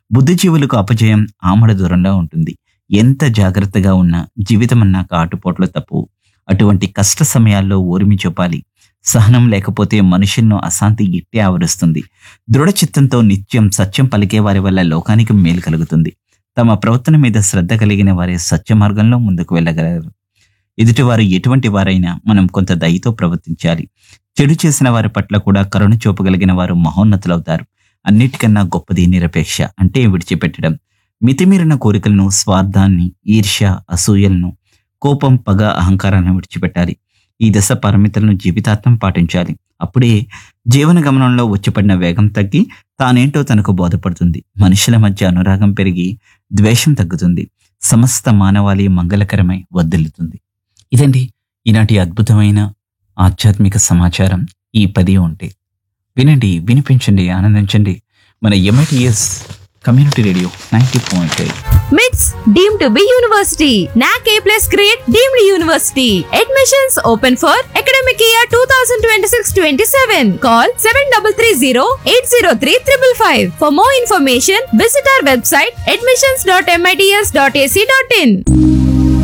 బుద్ధిజీవులకు అపజయం ఆమడ దూరంలో ఉంటుంది ఎంత జాగ్రత్తగా ఉన్నా జీవితం అన్నాక ఆటుపోట్లు తప్పు అటువంటి కష్ట సమయాల్లో ఓర్మి చూపాలి సహనం లేకపోతే మనుషులను అశాంతి ఇట్టే ఆవరిస్తుంది దృఢ చిత్తంతో నిత్యం సత్యం పలికే వారి వల్ల లోకానికి మేలు కలుగుతుంది తమ ప్రవర్తన మీద శ్రద్ధ కలిగిన వారే సత్య మార్గంలో ముందుకు వెళ్ళగలరు ఎదుటివారు ఎటువంటి వారైనా మనం కొంత దయతో ప్రవర్తించాలి చెడు చేసిన వారి పట్ల కూడా కరుణ చూపగలిగిన వారు మహోన్నతులవుతారు అన్నిటికన్నా గొప్పది నిరపేక్ష అంటే విడిచిపెట్టడం మితిమీరిన కోరికలను స్వార్థాన్ని ఈర్ష్య అసూయలను కోపం పగ అహంకారాన్ని విడిచిపెట్టాలి ఈ దశ పరిమితులను జీవితాంతం పాటించాలి అప్పుడే జీవన గమనంలో వచ్చిపడిన వేగం తగ్గి తానేంటో తనకు బోధపడుతుంది మనుషుల మధ్య అనురాగం పెరిగి ద్వేషం తగ్గుతుంది సమస్త మానవాళి మంగళకరమై వర్ధిల్లుతుంది ఇదండి ఈనాటి అద్భుతమైన ఆధ్యాత్మిక సమాచారం ఈ పది ఉంటే వినండి వినిపించండి ఆనందించండి మన MITS community radio ninety point eight MITS deemed to be university. NAC A plus grade deemed university. Admissions open for academic year 2026-27. Call 7330-803-555. For more information, visit our website admissions.mits.ac.in.